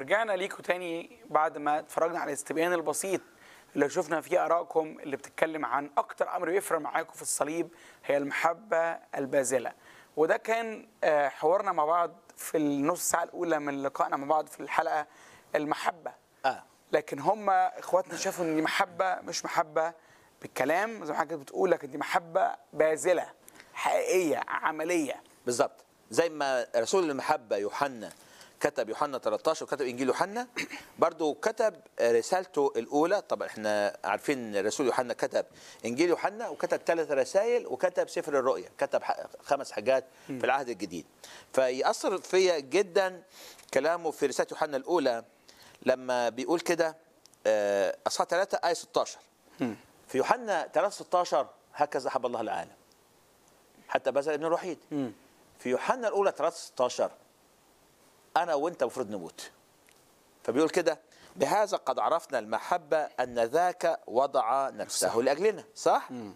رجعنا ليكم تاني بعد ما اتفرجنا على الاستبيان البسيط اللي شفنا فيه ارائكم اللي بتتكلم عن اكتر امر بيفرق معاكم في الصليب هي المحبه الباذله وده كان آه، حوارنا مع بعض في النص ساعه الاولى من لقائنا مع بعض في الحلقه المحبه اه لكن هم اخواتنا شافوا ان دي محبه مش محبه بالكلام زي ما حضرتك بتقول لكن دي محبه باذله حقيقيه عمليه بالظبط زي ما رسول المحبه يوحنا كتب يوحنا 13 وكتب انجيل يوحنا برضو كتب رسالته الاولى طبعا احنا عارفين الرسول يوحنا كتب انجيل يوحنا وكتب ثلاث رسائل وكتب سفر الرؤيا كتب ح- خمس حاجات في العهد الجديد فيأثر فيا جدا كلامه في رساله يوحنا الاولى لما بيقول كده آه، اصحاح 3 ايه 16 في يوحنا 3 16 هكذا حب الله العالم حتى بذل ابن الوحيد في يوحنا الاولى 3 16 انا وانت المفروض نموت فبيقول كده بهذا قد عرفنا المحبة أن ذاك وضع نفسه لأجلنا صح؟